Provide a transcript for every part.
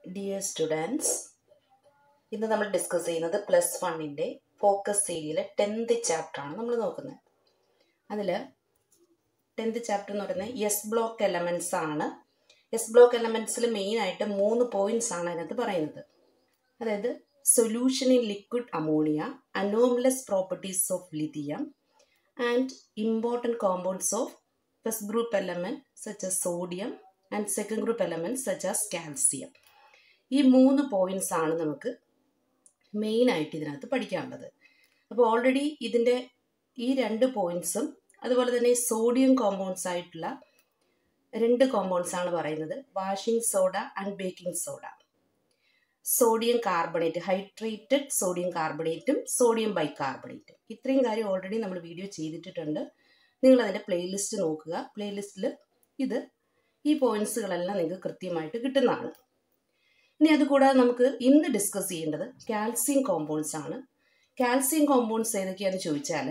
dear students ഇന്ന് നമ്മൾ discuss ചെയ്യുന്നത് പ്ലസ് വണ്ണിൻ്റെ ഫോക്കസ് ഏരിയയിലെ ടെൻത്ത് ചാപ്റ്ററാണ് നമ്മൾ നോക്കുന്നത് അതിൽ ടെൻത്ത് ചാപ്റ്റർ എന്ന് പറയുന്നത് എസ് ബ്ലോക്ക് എലമെൻറ്റ്സ് ആണ് എസ് ബ്ലോക്ക് എലമെൻറ്റ്സിൽ മെയിനായിട്ട് മൂന്ന് പോയിൻറ്റ്സ് ആണ് അതിനകത്ത് പറയുന്നത് അതായത് solution in liquid ammonia anomalous properties of lithium and important compounds of first group element such as sodium and second group element such as calcium ഈ മൂന്ന് പോയിൻറ്റ്സ് ആണ് നമുക്ക് മെയിനായിട്ട് ഇതിനകത്ത് പഠിക്കാനുള്ളത് അപ്പോൾ ഓൾറെഡി ഇതിൻ്റെ ഈ രണ്ട് പോയിൻറ്റ്സും അതുപോലെ തന്നെ സോഡിയം കോമ്പൗണ്ട്സ് ആയിട്ടുള്ള രണ്ട് കോമ്പൗണ്ട്സ് ആണ് പറയുന്നത് washing soda and baking soda sodium carbonate hydrated sodium കാർബണേറ്റും സോഡിയം ബൈകാർബണേറ്റും ഇത്രയും കാര്യം ഓൾറെഡി നമ്മൾ വീഡിയോ ചെയ്തിട്ടുണ്ട് നിങ്ങൾ അതിൻ്റെ പ്ലേലിസ്റ്റ് നോക്കുക പ്ലേലിസ്റ്റിൽ ഇത് ഈ പോയിന്റ്സുകളെല്ലാം നിങ്ങൾക്ക് കൃത്യമായിട്ട് കിട്ടുന്നതാണ് ഇനി അതുകൂടാതെ നമുക്ക് ഇന്ന് ഡിസ്കസ് ചെയ്യേണ്ടത് കാൽസ്യം കോമ്പൗണ്ട്സ് ആണ് കാൽസ്യം കോമ്പൗണ്ട്സ് ഏതൊക്കെയാണെന്ന് ചോദിച്ചാൽ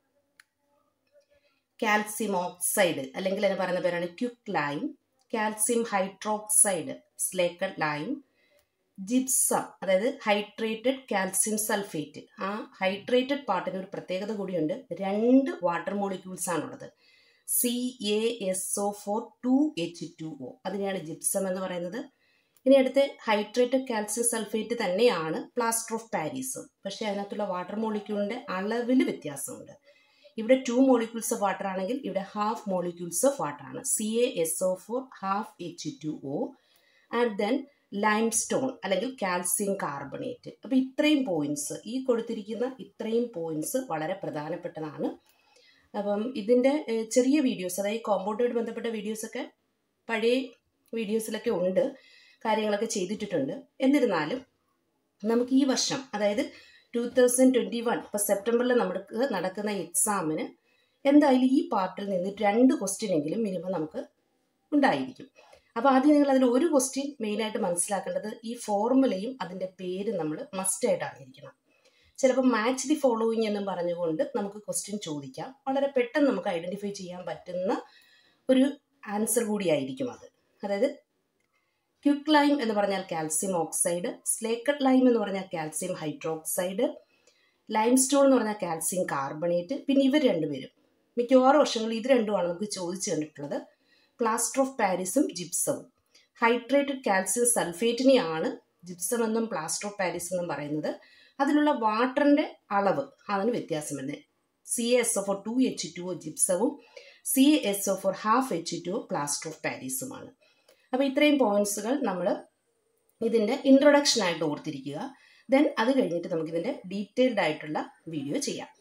കാൽസ്യം ഓക്സൈഡ് അല്ലെങ്കിൽ അതിന് പറയുന്ന പേരാണ് quick lime calcium hydroxide slaked lime gypsum അതായത് ഹൈഡ്രേറ്റഡ് കാൽസ്യം സൾഫേറ്റ് ആ ഹൈഡ്രേറ്റഡ് പാർട്ടിന് ഒരു പ്രത്യേകത കൂടിയുണ്ട് രണ്ട് വാട്ടർ മോളിക്യൂൾസ് ആണുള്ളത് C A S O four two H two O അതിനെയാണ് ജിപ്സം എന്ന് പറയുന്നത് ഇനി അടുത്ത് ഹൈഡ്രേറ്റഡ് കാൽസ്യം സൾഫേറ്റ് തന്നെയാണ് പ്ലാസ്റ്റർ ഓഫ് പാരീസും പക്ഷേ അതിനകത്തുള്ള വാട്ടർ മോളിക്യൂളിൻ്റെ അളവിൽ വ്യത്യാസമുണ്ട് ഇവിടെ ടു മോളിക്യൂൾസ് ഓഫ് വാട്ടർ ആണെങ്കിൽ ഇവിടെ ഹാഫ് മോളിക്യൂൾസ് ഓഫ് വാട്ടർ ആണ് C A S O four half H two O and then limestone അല്ലെങ്കിൽ കാൽസ്യം കാർബണേറ്റ് അപ്പോൾ ഇത്രയും പോയിന്റ്സ് ഈ കൊടുത്തിരിക്കുന്ന ഇത്രയും പോയിന്റ്സ് വളരെ പ്രധാനപ്പെട്ടതാണ് അപ്പം ഇതിൻ്റെ ചെറിയ വീഡിയോസ് അതായത് കോമ്പൗണ്ടുമായിട്ട് ബന്ധപ്പെട്ട വീഡിയോസൊക്കെ പഴയ വീഡിയോസിലൊക്കെ ഉണ്ട് കാര്യങ്ങളൊക്കെ ചെയ്തിട്ടുണ്ട് എന്നിരുന്നാലും നമുക്ക് ഈ വർഷം അതായത് ടു തൗസൻഡ് ട്വൻറ്റി വൺ ഇപ്പോൾ സെപ്റ്റംബറിൽ നമുക്ക് നടക്കുന്ന എക്സാമിന് എന്തായാലും ഈ പാർട്ടിൽ നിന്ന് രണ്ട് ക്വസ്റ്റ്യൻ എങ്കിലും മിനിമം നമുക്ക് ഉണ്ടായിരിക്കും അപ്പോൾ ആദ്യം നിങ്ങൾ അതിൽ ഒരു ക്വസ്റ്റ്യൻ മെയിനായിട്ട് മനസ്സിലാക്കേണ്ടത് ഈ ഫോർമുലയും അതിൻ്റെ പേര് നമ്മൾ മസ്റ്റായിട്ട് അറിഞ്ഞിരിക്കണം ചിലപ്പോൾ മാച്ച് ദി ഫോളോയിങ് എന്നും പറഞ്ഞുകൊണ്ട് നമുക്ക് ക്വസ്റ്റ്യൻ ചോദിക്കാം വളരെ പെട്ടെന്ന് നമുക്ക് ഐഡൻറ്റിഫൈ ചെയ്യാൻ പറ്റുന്ന ഒരു ആൻസർ കൂടിയായിരിക്കും അത് അതായത് ക്യുക്ക് ലൈം എന്ന് പറഞ്ഞാൽ കാൽസ്യം ഓക്സൈഡ് സ്ലേക്കഡ് ലൈം എന്ന് പറഞ്ഞാൽ കാൽസ്യം ഹൈഡ്രോക്സൈഡ് ലൈം സ്റ്റോൺ എന്ന് പറഞ്ഞാൽ കാൽസ്യം കാർബണേറ്റ് പിന്നെ ഇവർ രണ്ടുപേരും മിക്കവാറും വർഷങ്ങളിൽ ഇത് രണ്ടുമാണ് നമുക്ക് ചോദിച്ചു കണ്ടിട്ടുള്ളത് പ്ലാസ്റ്റർ ഓഫ് പാരീസും ജിപ്സവും ഹൈഡ്രേറ്റഡ് കാൽസ്യം സൾഫേറ്റിനെയാണ് ജിപ്സം എന്നും പ്ലാസ്റ്റർ ഓഫ് പാരീസ് എന്നും പറയുന്നത് അതിലുള്ള വാട്ടറിൻ്റെ അളവ് അതിന് വ്യത്യാസം വരുന്നത് C S O four two H two O ജിപ്സവും C S O four half H two O plaster of പാരീസുമാണ് അപ്പോൾ ഇത്രയും പോയിന്റ്സുകൾ നമ്മൾ ഇതിൻ്റെ ഇൻട്രൊഡക്ഷൻ ആയിട്ട് ഓർത്തിരിക്കുക ദെൻ അത് കഴിഞ്ഞിട്ട് നമുക്കിതിൻ്റെ ഡീറ്റെയിൽഡ് ആയിട്ടുള്ള വീഡിയോ ചെയ്യാം